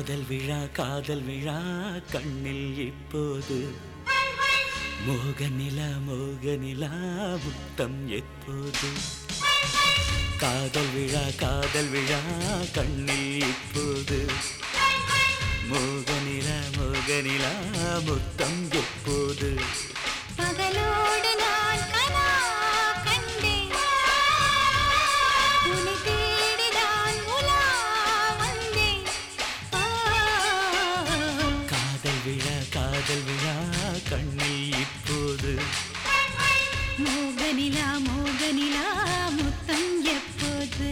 காதல் விழா காதல் விழா கண்ணில் இப்போது மோகநிலா மோகநிலா முத்தம் எப்போது காதல் விழா காதல் விழா கண்ணில் இப்போது மோகநிலா மோகநிலா முத்தம் எப்போது பகலோடு நான் கனா கண்டேன் உன்னை தேடி நான் உலா வந்தேன் ஆ, காதல் விழா காதல் விழா கண்ணில் இப்போது மோகனிலா மோகனிலா முத்தம் எப்போது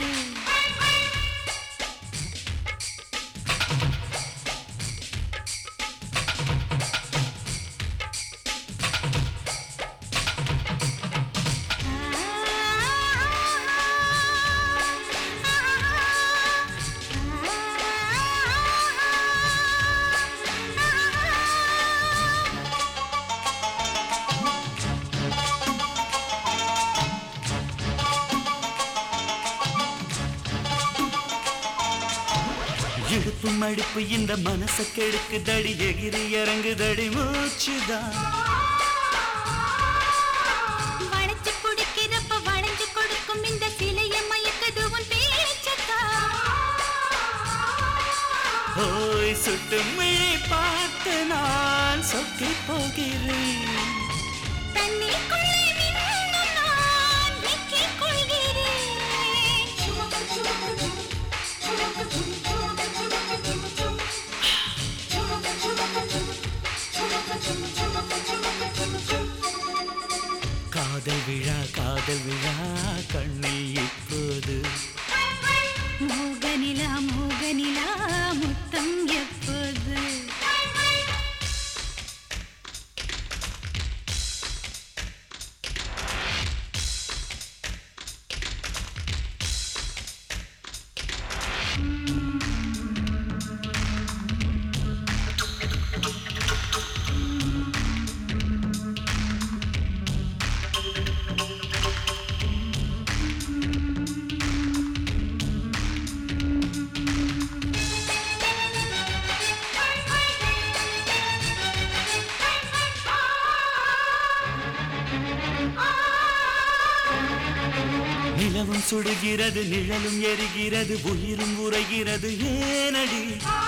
இடுப்பு மடிப்பு இந்த மனச கெடுக்குதடி எகிரி இறங்குதடி மூச்சுதான் வளைச்சு குடிக்கிறப்ப வளைஞ்சு கொடுக்கும் இந்த சிலையை மயக்குது உன் பேச்சத்தான் ஓய் சுட்டு மிழி பார்த்து நான் சொக்கி போகிறேன் தண்ணிக்குள்ளே மின்னும் நான் விக்கிக் கொள்கிறேன். காதல் விழா காதல் விழா கண்ணில் இப்போது மோகனிலா மோகனிலா முத்தம் எப்போது நிலவும் சுடுகிறது நிழலும் எரிகிறது உயிரும் உறைகிறது ஏனடி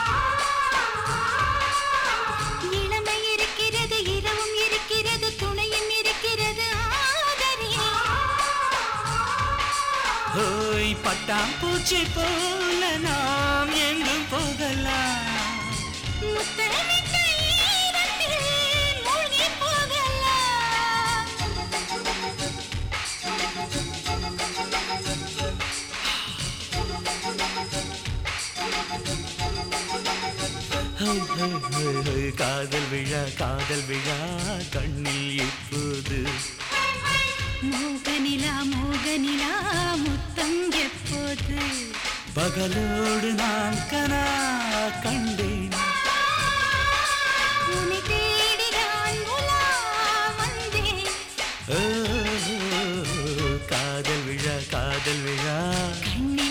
இளமை இருக்கிறது இரவும் இருக்கிறது துணையும் இருக்கிறது ஆதரி ஓய் பட்டாம்பூச்சி போல நாம் எங்கும் போகலாம் முத்தமிட்ட ஈரத்தில் மூழ்கிப் போகலாம். ஹோய், ஹோய், ஹோய், ஹோய், காதல் விழா காதல் விழா கண்ணில் இப்போது மோகனிலா மோகனிலா முத்தம் எப்போது பகலோடு நான் கனா கண்டேன் உன்னை தேடி நான் உலா வந்தேன் ஓ, காதல் விழா காதல் விழா கண்ணே